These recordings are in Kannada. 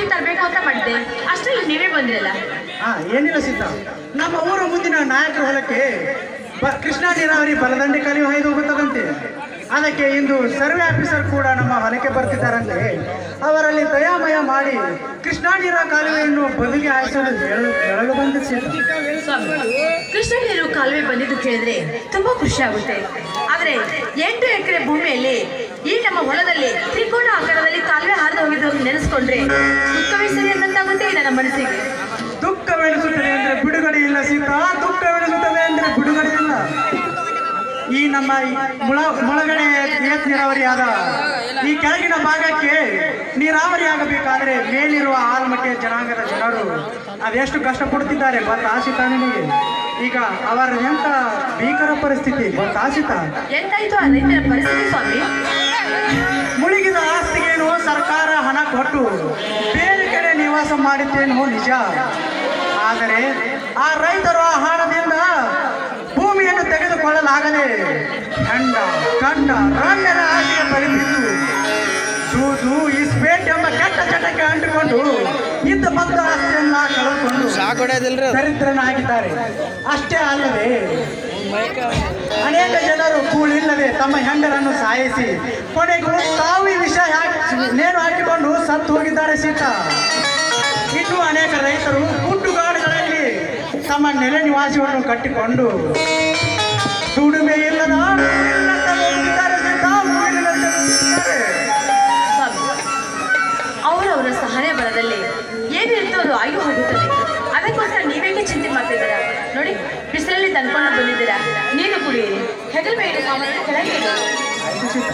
ತರಬೇಕು ಅಂತ ಮಾಡಿದ್ದೆ ಅಷ್ಟರಲ್ಲಿ ನೀವೇ ಬಂದ್ರಲ್ಲ ಹಾ ಏನಿಲ್ಲ ಸೀತ ನಮ್ಮ ಊರ ಮುಂದಿನ ನಾಯಕರ ಹೊಲಕ್ಕೆ ಬ- ಕೃಷ್ಣಾ ನೀರಾವರಿ ಬಲದಂಡೆ ಕಾಲುವೆ ಹಾಯ್ದು ಹೋಗುತ್ತದಂತೆ ಅದಕ್ಕೆ ಇಂದು ಸರ್ವೆ ಆಫೀಸರ್ ಕೂಡ ನಮ್ಮ ಹೊಲಕ್ಕೆ ಬರ್ತಿದ್ದಾರಂತೆ ಅವರಲ್ಲಿ ದಯಾಮಯ ಮಾಡಿ ಕೃಷ್ಣಾ ನೀರ ಕಾಲುವೆಯನ್ನು ಬದಿಗೆ ಹಾಯಿಸಲು ಹೇಳಲು ಹೇಳಲು ಬಂದ ಸೀತ ಸ್ವಾಮಿ ಕೃಷ್ಣ ನೀರು ಕಾಲುವೆ ಬಂದಿದ್ದು ಕೇಳಿದ್ರೆ ತುಂಬಾ ಖುಷಿ ಆಗುತ್ತೆ ಆದ್ರೆ ಎಂಟು ಎಕರೆ ಭೂಮಿಯಲ್ಲಿ ಈ ನಮ್ಮ ಹೊಲದಲ್ಲಿ ತ್ರಿಕೋನ ಆಕಾರದಲ್ಲಿ ಕಾಲುವೆ ಹಾರಿದು ಹೋಗಿದ್ದು ನೆನೆಸ್ಕೊಂಡ್ರೆ ದುಃಖವೇ ಸರಿ ಅನ್ನಂತಾಗುತ್ತೆ ನನ್ನ ಮನಸ್ಸಿಗೆ ದುಃಖವೆನಿಸುತ್ತದೆ ಅಂದ್ರೆ ಬಿಡುಗಡೆ ಇಲ್ಲ ಸೀತ ದುಃಖವೆನಿಸುತ್ತದೆ ಅಂದ್ರೆ ಬಿಡುಗಡೆ ಇಲ್ಲ ಈ ನಮ್ಮ ಈ ಮುಳ ಮುಳಗಡೆ ಏತ್ ನೀರಾವರಿಯಾದ ಈ ಕೆಳಗಿನ ಭಾಗಕ್ಕೆ ನೀರಾವರಿ ಆಗಬೇಕಾದ್ರೆ ಮೇಲಿರುವ ಆಲ್ಮಟ್ಟೆ ಜನಾಂಗದ ಜನರು ಅದೆಷ್ಟು ಕಷ್ಟಪಡುತ್ತಿದ್ದಾರೆ ಗೊತ್ತಾ ಸೀತಾ ನಿನಗೆ ಈಗ ಅವರ ಎಂತ ಭೀಕರ ಪರಿಸ್ಥಿತಿ ಗೊತ್ತಾ ಸೀತಾ ಎಂತಾಯ್ತು ಆ ರೈತರ ಪರಿಸ್ಥಿತಿ ಸ್ವಾಮಿ ಮುಳುಗಿದ ಆಸ್ತಿಗೇನು ಸರ್ಕಾರ ಹಣ ಕೊಟ್ಟು ಬೇರೆ ಕಡೆ ನಿವಾಸ ಮಾಡಿದ್ದೇನೋ ನಿಜ ಆದರೆ ಆ ರೈತರು ಆ ಹಣದಿಂದ ಭೂಮಿಯನ್ನು ತೆಗೆದುಕೊಳ್ಳಲಾಗದೆ ಗಂಡ ಗಂಡ ರಮ್ಯನ ಆಸೆಗೆ ಬಲಿಬಿದ್ದು ಸೂಜು ಇಸ್ಪೇಟ್ ಎಂಬ ಕೆಟ್ಟ ಚಟಕ್ಕೆ ಅಂಟಿಕೊಂಡು ಇದ್ದ ಬಂದ ಆಸ್ತಿಯನ್ನ ಕಳೆದುಕೊಂಡು ದರಿದ್ರನಾಗಿದ್ದಾರೆ ಅಷ್ಟೇ ಅಲ್ಲದೆ ಅನೇಕ ಜನರು ಕೂಳಿಲ್ಲದೆ ತಮ್ಮ ಹೆಂಡರನ್ನು ಸಾಯಿಸಿ ಕೊನೆಗೂ ತಾವು ಈ ವಿಷ ಹಾಕಿ ನೇಣು ಹಾಕಿಕೊಂಡು ಸತ್ತು ಹೋಗಿದ್ದಾರೆ ಸೀತ ಇನ್ನು ಅನೇಕ ರೈತರು ಗುಡ್ಡುಗಾಡುಗಳಲ್ಲಿ ತಮ್ಮ ನೆಲೆ ನಿವಾಸವನ್ನು ಕಟ್ಟಿಕೊಂಡು ದುಡಿಮೆ ಇಲ್ಲದ ಊರಿನಂತೆ ಹೋಗುತ್ತಿದ್ದಾರೆ ಸೀತ, ಊರಿನಂತೆ ಹೋಗುತ್ತಿದ್ದಾರೆ. ಸ್ವಾಮಿ ಅವರವರ ಸಹನೆ ಬರದಲ್ಲಿ ಏನಿರುತ್ತೋ ಅದು ಆಗಿ ಹೋಗುತ್ತದೆ ಅದಕ್ಕೋಸ್ಕರ ನೀವೇಕೆ ಚಿಂತೆ ಮಾಡ್ತಿದ್ದೀರಾ ನೋಡಿ ಬಿಸಿಲಲ್ಲಿ ತಂದ್ಕೊಂಡು ಬಂದಿದ್ದೀರಾ ನೀರು ಕುಡಿಯಿರಿ ಹೆಗಲ್ಬೇಡಿ ಸಾಮಾನ್ಯ ಕೆಳಗೆ ಇಡಿ. ಆಯ್ತು ಸೀತ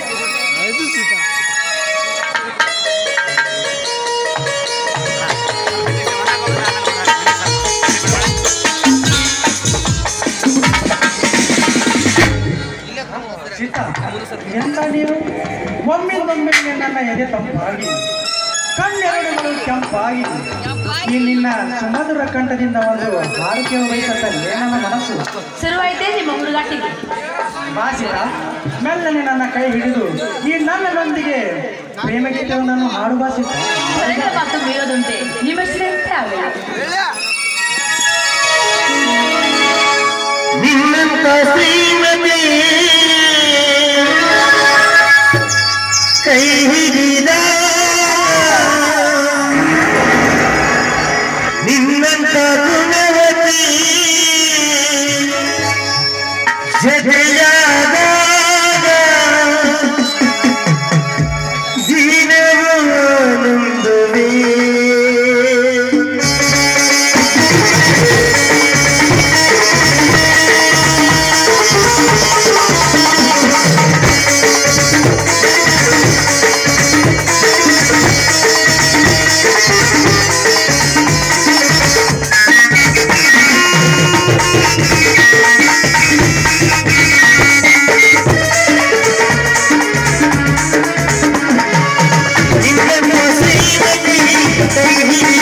ಸೀತಾ ಎಂತ ನೀವು ಒಮ್ಮಿಂದೊಮ್ಮೆ ನನ್ನ ಎದೆ ತಂಪಾಗಿ ಕಣ್ಣೆರಡುಗಳು ಕೆಂಪಾಗಿದೆ ಈ ನಿನ್ನ ಸುಮಧುರ ಕಂಠದಿಂದ ಒಂದು ಹಾಡಿಕೆ ವಹಿಸುತ್ತಲ್ಲೇ ನನ್ನ ಮನಸ್ಸು ಶುರುವಾಯಿತೇ ನಿಮ್ಮ ಹುಡುಗಾಟಿಗೆ ಬಾಸಿರ ಮೆಲ್ಲನೆ ನನ್ನ ಕೈ ಹಿಡಿದು ಈ ನನ್ನದೊಂದಿಗೆ ಪ್ರೇಮ ಗೀತೆಯನ್ನು ಹಾಡು ಬಾಸಿತ ಹೊರಗಡೆ ಮಾತು ಮೀರೋದುಂಟೆ ನಿಮ್ಮಷ್ಟೇ ಆಗಲ್ಲ ನಿನ್ನಂತ ಶ್ರೀಮತಿ ಕೈ ಹಿಡಿದ ನಿನ್ನಂತ ಗುಣವತಿ ಜತೆಯಾದಾಗ ದಿನವೂ ನೊಂದುವೆ. ನಿನ್ನನ್ನು ಶ್ರೀಮತಿ ಕೈ ಹಿಡಿದ